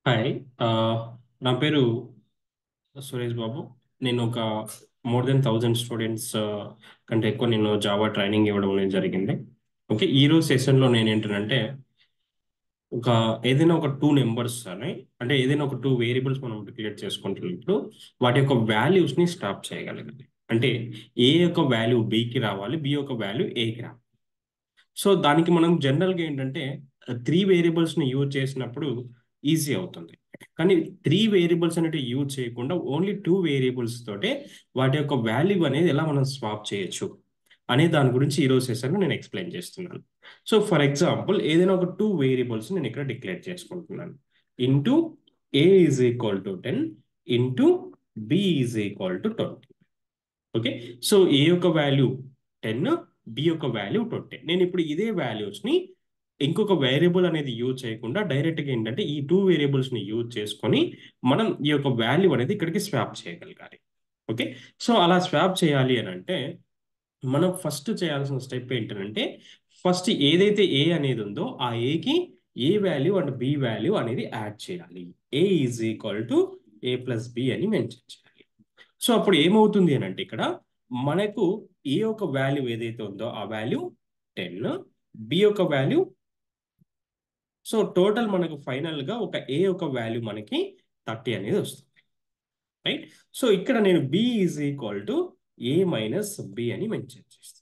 hi ఆ, నా పేరు సురేష్ బాబు నేను ఒక మోర్ దెన్ థౌజండ్ స్టూడెంట్స్ కంటే ఎక్కువ నేను జావా ట్రైనింగ్ ఇవ్వడం అనేది జరిగింది ఓకే ఈ రోజు సెషన్లో నేను ఏంటంటే ఒక ఏదైనా ఒక టూ నెంబర్స్ అని అంటే ఏదైనా ఒక టూ వేరియబుల్స్ మనం డిక్లేర్ చేసుకుంటున్నప్పుడు వాటి యొక్క వాల్యూస్ని స్టాప్ చేయగలగాలి అంటే ఏ యొక్క వాల్యూ బికి రావాలి బి యొక్క వాల్యూ ఏకి రావాలి సో దానికి మనం జనరల్గా ఏంటంటే త్రీ వేరియబుల్స్ని యూజ్ చేసినప్పుడు ఈజీ అవుతుంది కానీ త్రీ వేరియబుల్స్ అనేవి యూజ్ చేయకుండా ఓన్లీ టూ వేరియబుల్స్ తోటే వాటి యొక్క వాల్యూ అనేది ఎలా మనం స్వాప్ చేయొచ్చు అనే దాని గురించి ఈ రోజు సెషన్లో నేను ఎక్స్ప్లెయిన్ చేస్తున్నాను సో ఫర్ ఎగ్జాంపుల్ ఏదైనా ఒక టూ వేరియబుల్స్ నేను ఇక్కడ డిక్లేర్ చేసుకుంటున్నాను int A is equal to ten int B is equal to twenty okay so A యొక్క వాల్యూ టెన్ బి యొక్క వాల్యూ ట్వంటీ నేను ఇప్పుడు ఇదే వాల్యూస్ని ఇంకొక వేరియబుల్ అనేది యూజ్ చేయకుండా డైరెక్ట్గా ఏంటంటే ఈ టూ వేరియబుల్స్ని యూజ్ చేసుకొని మనం ఈ యొక్క వాల్యూ అనేది ఇక్కడికి స్వాప్ చేయగలగాలి ఓకే సో అలా స్వాప్ చేయాలి అని అంటే మనం ఫస్ట్ చేయాల్సిన స్టెప్ ఏంటంటే ఫస్ట్ ఏదైతే ఏ అనేది ఉందో ఆ ఏకి A value and B value అనేది యాడ్ చేయాలి A is equal to A plus B అని మెన్షన్ చేయాలి సో అప్పుడు ఏమవుతుంది అని అంటే ఇక్కడ మనకు ఏ యొక్క వాల్యూ ఏదైతే ఉందో ఆ వాల్యూ టెన్ బి యొక్క వాల్యూ సో టోటల్ మనకు ఫైనల్ గా ఒక ఏ యొక్క వాల్యూ మనకి థర్టీ అనేది వస్తుంది రైట్ సో ఇక్కడ నేను B is equal to A minus B అని మెన్షన్ చేస్తాను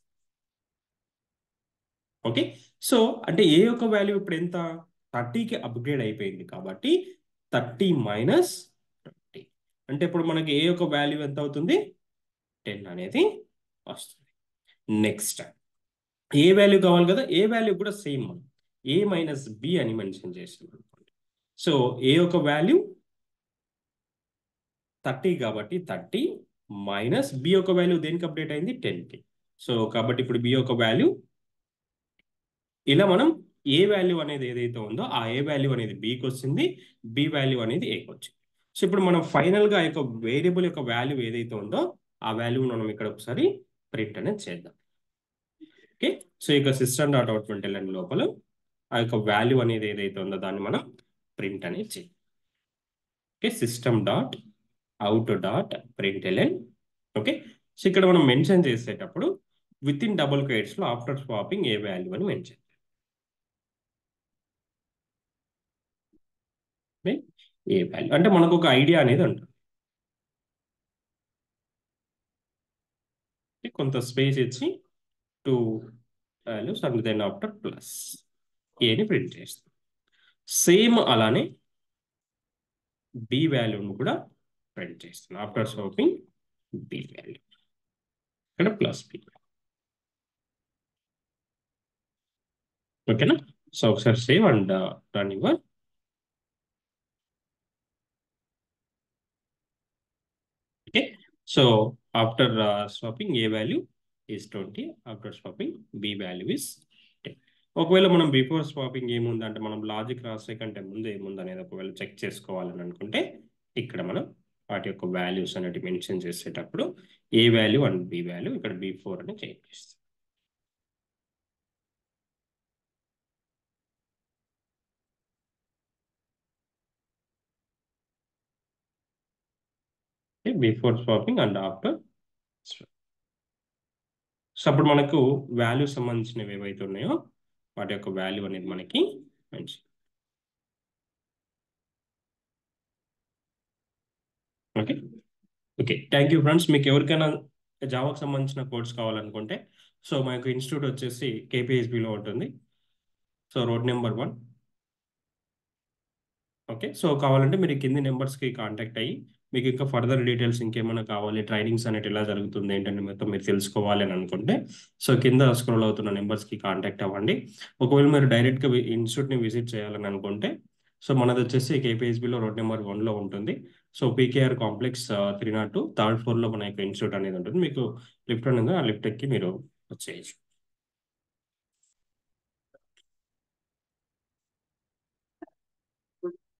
ఓకే సో అంటే ఏ యొక్క వాల్యూ ఇప్పుడు ఎంత థర్టీకి అప్గ్రేడ్ అయిపోయింది కాబట్టి థర్టీ మైనస్ ట్వంటీ అంటే ఇప్పుడు మనకి ఏ యొక్క వాల్యూ ఎంత అవుతుంది టెన్ అనేది వస్తుంది నెక్స్ట్ ఏ వాల్యూ కావాలి కదా ఏ వాల్యూ కూడా సేమ్ మనం ఏ మైనస్ బి అని మెన్షన్ చేసాం అనుకోండి సో ఏ యొక్క వాల్యూ థర్టీ కాబట్టి థర్టీ మైనస్ బి యొక్క వాల్యూ దేనికి అప్డేట్ అయింది టెన్కి సో కాబట్టి ఇప్పుడు బి యొక్క వాల్యూ ఇలా మనం ఏ వాల్యూ అనేది ఏదైతే ఉందో ఆ ఏ వాల్యూ అనేది బికి వచ్చింది బి వాల్యూ అనేది ఏకి వచ్చింది సో ఇప్పుడు మనం ఫైనల్గా ఆ యొక్క వేరియబుల్ యొక్క వాల్యూ ఏదైతే ఉందో ఆ వాల్యూ మనం ఇక్కడ ఒకసారి ప్రింట్ అనేది చేద్దాం ఓకే సో ఇక సిస్టమ్ డాట్ అవుట్మెంట్ ఎల్ఎన్ లోపల ఆ యొక్క వాల్యూ అనేది ఏదైతే ఉందో దాన్ని మనం ప్రింట్ అనేది చేయాలి okay system dot out dot print LN okay so ఇక్కడ మనం మెన్షన్ చేసేటప్పుడు విత్ ఇన్ డబుల్ లో ఆఫ్టర్ స్వాపింగ్ ఏ వాల్యూ అని మెన్షన్ ఏ వాల్యూ అంటే మనకు ఒక ఐడియా అనేది ఉంటుంది కొంత స్పేస్ ఇచ్చి two values and then after plus ఏని ప్రింట్ చేస్తాం సేమ్ అలానే బి వాల్యూని కూడా ప్రింట్ చేస్తాం ఆఫ్టర్ స్వాపింగ్ బి వాల్యూ ఇక్కడ ప్లస్ బి ఓకేనా సో ఒకసారి save and run your okay so after swapping A value is twenty after swapping B value is ten ఒకవేళ మనం బిఫోర్ స్వాపింగ్ ఏముంది అంటే మనం లాజిక్ రాసే కంటే ముందు ఏముంది అనేది ఒకవేళ చెక్ చేసుకోవాలని అనుకుంటే ఇక్కడ మనం వాటి యొక్క వాల్యూస్ అనేది మెన్షన్ చేసేటప్పుడు A value and B value ఇక్కడ బి ఫోర్ అని చేంజ్ చేస్తాం before swapping and after so అప్పుడు మనకు వాల్యూ సంబంధించినవి ఏవైతే ఉన్నాయో వాటి యొక్క వాల్యూ అనేది మనకి మంచి okay okay thank you friends మీకు ఎవరికైనా జావాకు సంబంధించిన కోర్స్ కావాలనుకుంటే సో మా యొక్క ఇన్స్టిట్యూట్ వచ్చేసి కేపీహెచ్బిలో ఉంటుంది so road number one okay so కావాలంటే మీరు కింది నెంబర్స్కి కాంటాక్ట్ అయ్యి మీకు ఇంకా ఫర్దర్ డీటెయిల్స్ ఇంకేమైనా కావాలి ట్రైనింగ్స్ అనేది ఎలా జరుగుతుంది ఏంటంటే మొత్తం మీరు తెలుసుకోవాలి అని అనుకుంటే సో కింద స్క్రోల్ అవుతున్న నెంబర్స్కి కాంటాక్ట్ అవ్వండి ఒకవేళ మీరు డైరెక్ట్గా ఇన్స్టిట్యూట్ని విజిట్ చేయాలని అనుకుంటే సో మనది వచ్చేసి కేపీహెచ్బిలో రోడ్ నెంబర్ వన్లో ఉంటుంది so PKR complex three nought two third ఫ్లోర్లో మన యొక్క ఇన్స్టిట్యూట్ అనేది ఉంటుంది మీకు లిఫ్ట్ అనేది ఆ లిఫ్ట్ ఎక్కి మీరు వచ్చేయచ్చు